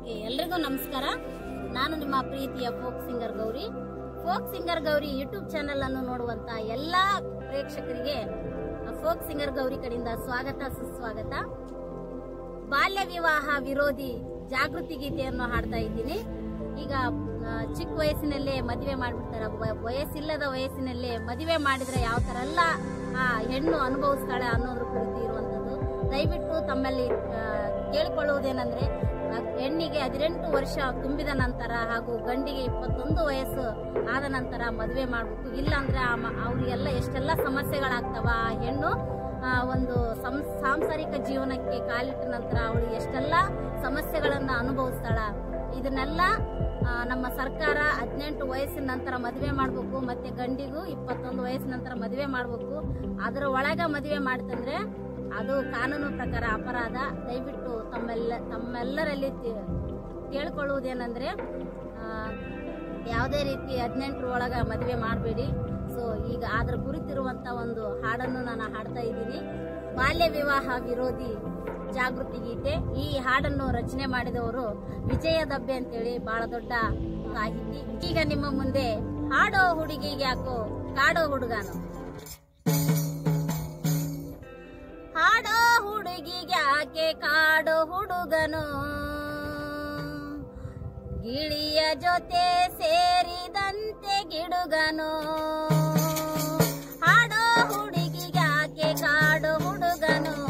okay ಎಲ್ರಿಗೂ ನಮಸ್ಕಾರ ನಾನು ನಿಮ್ಮ ಪ್ರೀತಿಯ folk singer Gowri folk singer Gowri YouTube channel ಅನ್ನು ನೋಡುವಂತ ಎಲ್ಲಾ ಪ್ರೇಕ್ಷಕರಿಗೆ ಫೋಕ್ ಸಿಂಗರ್ ಗೌರಿ ಕಡೆಯಿಂದ ಸ್ವಾಗತ ಸುಸ್ವಾಗತ ಬಾಲ್ಯ ವಿವಾಹ ವಿರೋಧಿ ಜಾಗೃತಿ ಗೀತೆಯನ್ನು ಹಾಡ್ತಾ ಇದ್ದೀನಿ ಈಗ ಆ, ಚಿಕ್ಕ ವಯಸ್ಸಿನಲ್ಲೇ ಮದುವೆ ಮಾಡ್ಬಿಡ್ತಾರ ವ- ವಯಸ್ಸಿಲ್ಲದ ವಯಸ್ಸಿನಲ್ಲೇ ಮದುವೆ ಮಾಡಿದ್ರೆ ಯಾವ ತರ ಎಲ್ಲ ಆ ಹೆಣ್ಣು ಅನುಭವಿಸ್ತಾಳೆ ಅನ್ನೋದ್ರ ಕುರಿತು ಇರುವಂತದ್ದು ದಯವಿಟ್ಟು ತಮ್ಮಲ್ಲಿ ಆ, ಕೇಳಿಕೊಳ್ಳುವುದೇನೆಂದ್ರೆ ಆ, ಹೆಣ್ಣಿಗೆ ಹದಿನೆಂಟು ವರ್ಷ ತುಂಬಿದ ನಂತರ ಹಾಗೂ ಗಂಡಿಗೆ ಇಪ್ಪತ್ತೊಂದು ವಯಸ್ಸು ಆದ ನಂತರ ಮದುವೆ ಮಾಡ್ಬೇಕು ಇಲ್ಲಾಂದ್ರೆ ಆ ಮ- ಅವ್ರಿಗೆಲ್ಲ ಎಷ್ಟೆಲ್ಲ ಸಮಸ್ಯೆಗಳಾಗ್ತಾವ ಆ ಹೆಣ್ಣು ಆ, ಒಂದು ಸಂ- ಸಾಂಸಾರಿಕ ಜೀವನಕ್ಕೆ ಕಾಲಿಟ್ಟ ನಂತರ ಅವಳು ಎಷ್ಟೆಲ್ಲ ಸಮಸ್ಯೆಗಳನ್ನ ಅನುಭವಿಸ್ತಾಳ ಇದನ್ನೆಲ್ಲ ಆ, ನಮ್ಮ ಸರ್ಕಾರ ಹದಿನೆಂಟು ವಯಸ್ಸಿನ ನಂತರ ಮದುವೆ ಮಾಡಬೇಕು ಮತ್ತೆ ಗಂಡಿಗೂ ಇಪ್ಪತ್ತೊಂದು ವಯಸ್ಸಿನ ನಂತರ ಮದುವೆ ಮಾಡಬೇಕು ಅದರ ಒಳಗ ಮದುವೆ ಮಾಡ್ತಂದ್ರೆ ಅದು ಕಾನೂನು ಪ್ರಕಾರ ಅಪರಾಧ ದಯವಿಟ್ಟು ತಮ್ಮೆಲ್ಲ ತಮ್ಮೆಲ್ಲರಲ್ಲಿ ತಿ- ಕೇಳ್ಕೊಳ್ಳುವುದೇನೆಂದ್ರೆ ಆ, ಯಾವುದೇ ರೀತಿ ಹದಿನೆಂಟರ ಒಳಗ ಮದುವೆ ಮಾಡಬೇಡಿ ಸೊ ಈಗ ಅದ್ರ ಕುರಿತಿರುವಂತ ಒಂದು ಹಾಡನ್ನು ನಾನು ಹಾಡ್ತಾ ಇದ್ದೀನಿ ಬಾಲ್ಯ ವಿವಾಹ ವಿರೋಧಿ ಜಾಗೃತಿ ಗೀತೆ ಈ ಹಾಡನ್ನು ರಚನೆ ಮಾಡಿದವರು ವಿಜಯ ದಬ್ಬೆ ಅಂತೇಳಿ ಬಹಳ ದೊಡ್ಡ ಸಾಹಿತಿ ಈಗ ನಿಮ್ಮ ಮುಂದೆ ಹಾಡೋ ಹುಡುಗಿಗೆ ಯಾಕೋ ಕಾಡೋ ಹುಡುಗನು ಹಾಡೋ ಹುಡುಗಿಗೆ ಯಾಕೆ ಕಾಡೋ ಹುಡುಗನು ಗಿಳಿಯ ಜೊತೆ ಸೇರಿದಂತೆ ಗಿಡುಗನು ಹಾಡೋ ಹುಡುಗಿಗೆ ಯಾಕೆ ಕಾಡೋ ಹುಡುಗನು